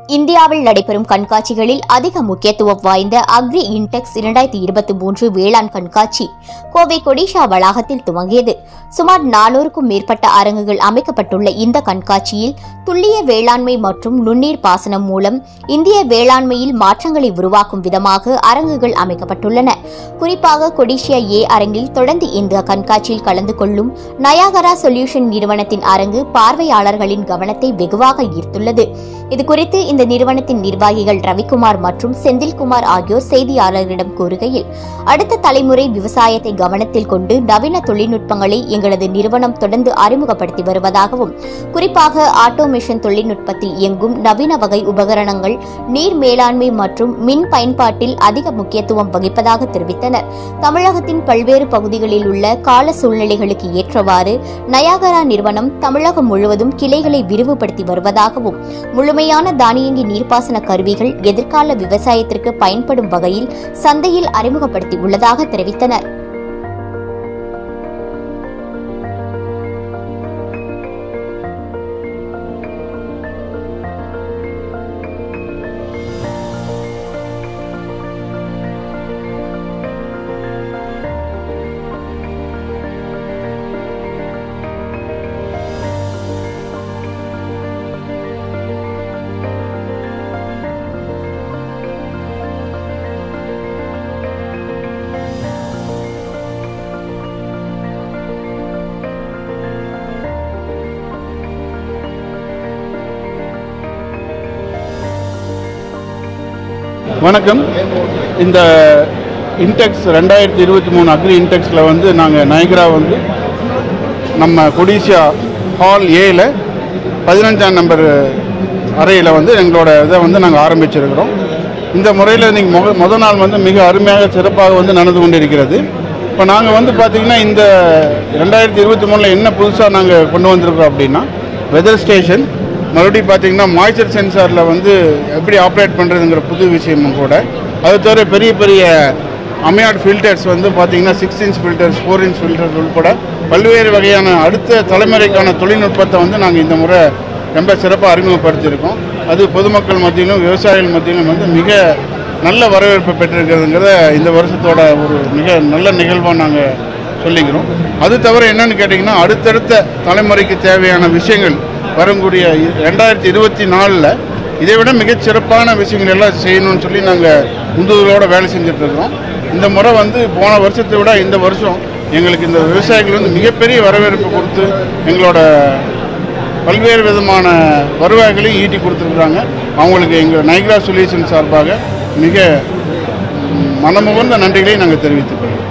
இந்தியாவில் நடைபெறும் கண்காட்சிகளில் அதிக முக்கியத்துவம் வாய்ந்த அக்ரி இன்டெக்ஸ் இரண்டாயிரத்தி இருபத்தி மூன்று வேளாண் கண்காட்சி கோவை கொடிஷா வளாகத்தில் துவங்கியது சுமார் நானூறுக்கும் மேற்பட்ட அரங்குகள் அமைக்கப்பட்டுள்ள இந்த கண்காட்சியில் துல்லிய வேளாண்மை மற்றும் நுண்ணீர் பாசனம் மூலம் இந்திய வேளாண்மையில் மாற்றங்களை உருவாக்கும் விதமாக அரங்குகள் அமைக்கப்பட்டுள்ளன குறிப்பாக கொடிஷியா ஏ அரங்கில் தொடர்ந்து இந்த கண்காட்சியில் கலந்து கொள்ளும் நயாகரா சொல்யூஷன் நிறுவனத்தின் அரங்கு பார்வையாளர்களின் கவனத்தை வெகுவாக ஈர்த்துள்ளது இதுகுறித்து இந்த நிறுவனத்தின் நிர்வாகிகள் ரவிக்குமார் மற்றும் செந்தில்குமார் ஆகியோர் செய்தியாளர்களிடம் கூறுகையில் அடுத்த தலைமுறை விவசாயத்தை கவனத்தில் கொண்டு நவீன தொழில்நுட்பங்களை எங்களது நிறுவனம் தொடர்ந்து அறிமுகப்படுத்தி வருவதாகவும் குறிப்பாக ஆட்டோமேஷன் தொழில்நுட்பத்தில் இயங்கும் நவீன வகை உபகரணங்கள் நீர் மேலாண்மை மற்றும் மின் பயன்பாட்டில் அதிக முக்கியத்துவம் வகிப்பதாக தெரிவித்தனர் தமிழகத்தின் பல்வேறு பகுதிகளில் உள்ள கால சூழ்நிலைகளுக்கு ஏற்றவாறு நயாகரா நிறுவனம் தமிழகம் முழுவதும் கிளைகளை விரிவுபடுத்தி வருவதாகவும் முழுமையான தானியங்கி நீர்ப்பாசன கருவிகள் எதிர்கால விவசாயத்திற்கு பயன்படும் வகையில் சந்தையில் அறிமுகப்படுத்தி உள்ளதாக தெரிவித்தனர் வணக்கம் இந்த இன்டெக்ஸ் ரெண்டாயிரத்தி இருபத்தி மூணு அக்ரி இன்டெக்ஸில் வந்து நாங்கள் நயகரா வந்து நம்ம கொடிசியா ஹால் ஏல பதினஞ்சாம் நம்பர் அறையில் வந்து எங்களோட இதை வந்து நாங்கள் ஆரம்பிச்சிருக்கிறோம் இந்த முறையில் இன்றைக்கி முக முத நாள் வந்து மிக அருமையாக சிறப்பாக வந்து நடந்து கொண்டிருக்கிறது இப்போ நாங்கள் வந்து பார்த்திங்கன்னா இந்த ரெண்டாயிரத்தி இருபத்தி மூணில் என்ன புதுசாக நாங்கள் கொண்டு வந்திருக்கோம் அப்படின்னா வெதர் ஸ்டேஷன் மறுபடியும் பார்த்தீங்கன்னா மாய்ச்சர் சென்சாரில் வந்து எப்படி ஆப்ரேட் பண்ணுறதுங்கிற புது விஷயமும் கூட அது தவிர பெரிய பெரிய அமியாட் ஃபில்டர்ஸ் வந்து பார்த்தீங்கன்னா six inch filters four inch filters உட்பட பல்வேறு வகையான அடுத்த தலைமுறைக்கான தொழில்நுட்பத்தை வந்து நாங்கள் இந்த முறை ரொம்ப சிறப்பாக அறிமுகப்படுத்தியிருக்கோம் அது பொதுமக்கள் மத்தியிலும் விவசாயிகள் மத்தியிலும் வந்து மிக நல்ல வரவேற்பு பெற்றிருக்கிறதுங்கிறத இந்த வருஷத்தோட ஒரு மிக நல்ல நிகழ்வாக நாங்கள் சொல்லிக்கிறோம் அது தவிர என்னன்னு கேட்டிங்கன்னா அடுத்தடுத்த தலைமுறைக்கு தேவையான விஷயங்கள் வரக்கூடிய இ- ரெண்டாயிரத்தி இருபத்தி நாலில் இதை விட மிகச் சிறப்பான விஷயங்கள் எல்லாம் செய்யணும்னு சொல்லி நாங்கள் உந்துதலோட வேலை செஞ்சுட்டு இருக்கிறோம் இந்த முறை வந்து போன வருஷத்தை விட இந்த வருஷம் எங்களுக்கு இந்த விவசாயிகள் வந்து மிகப்பெரிய வரவேற்பு கொடுத்து எங்களோட பல்வேறு விதமான வருவாய்களையும் ஈட்டி கொடுத்துருக்குறாங்க அவங்களுக்கு எங்கள் நைக்ரா சொல்யூஷன் சார்பாக மிக ம், மனமுகர்ந்த நன்றிகளை நாங்கள் தெரிவித்துக் கொள்கிறோம்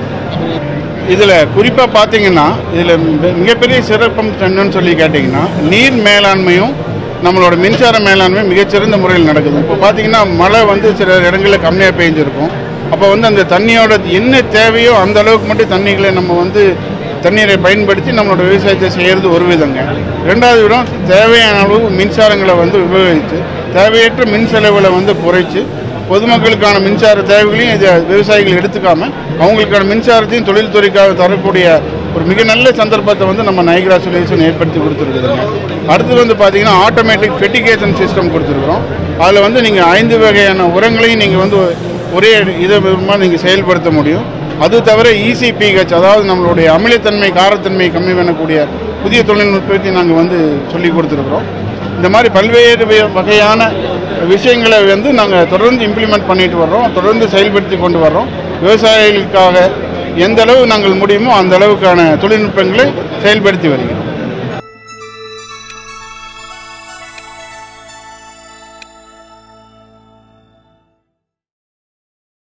இதில் குறிப்பாக பார்த்தீங்கன்னா இதில் மிகப்பெரிய சிறப்பம் என்னன்னு சொல்லி கேட்டிங்கன்னா நீர் மேலாண்மையும் நம்மளோட மின்சார மேலாண்மை மிகச்சிறந்த முறையில் நடக்குது இப்போ பார்த்தீங்கன்னா மழை வந்து சில இடங்களில் கம்மியாக பெஞ்சிருக்கும் அப்போ வந்து அந்த தண்ணியோட என்ன தேவையோ அந்த அளவுக்கு மட்டும் தண்ணிகளை நம்ம வந்து தண்ணீரை பயன்படுத்தி நம்மளோட விவசாயத்தை செய்கிறது ஒரு விதங்க ரெண்டாவது விடம் தேவையான அளவு மின்சாரங்களை வந்து உபயோகித்து தேவையற்ற மின் செலவுகளை வந்து குறைச்சு பொதுமக்களுக்கான மின்சார தேவைகளையும் இது விவசாயிகள் எடுத்துக்காம அவங்களுக்கான மின்சாரத்தையும் தொழில்துறைக்காக தரக்கூடிய ஒரு மிக நல்ல சந்தர்ப்பத்தை வந்து நம்ம நைக்ரா சொல்யூஷன் ஏற்படுத்தி கொடுத்துருக்குதுங்க அடுத்து வந்து பார்த்தீங்கன்னா ஆட்டோமேட்டிக் ஃபெட்டிகேஷன் சிஸ்டம் கொடுத்துருக்குறோம் அதில் வந்து நீங்கள் ஐந்து வகையான உரங்களையும் நீங்கள் வந்து ஒரே இதை விதமாக நீங்கள் செயல்படுத்த முடியும் அது தவிர இசிபிஹெச் அதாவது நம்மளுடைய அமிலத்தன்மை காரத்தன்மை கம்மி பண்ணக்கூடிய புதிய தொழில்நுட்பத்தை நாங்கள் வந்து சொல்லி கொடுத்துருக்குறோம் இந்த மாதிரி பல்வேறு வி- வகையான விஷயங்களை வந்து நாங்கள் தொடர்ந்து இம்ப்ளிமெண்ட் பண்ணிட்டு வர்றோம் தொடர்ந்து செயல்படுத்தி கொண்டு வர்றோம் விவசாயிகளுக்காக எந்த அளவு நாங்கள் முடியுமோ அந்த அளவுக்கான தொழில்நுட்பங்களை செயல்படுத்தி வருகிறோம்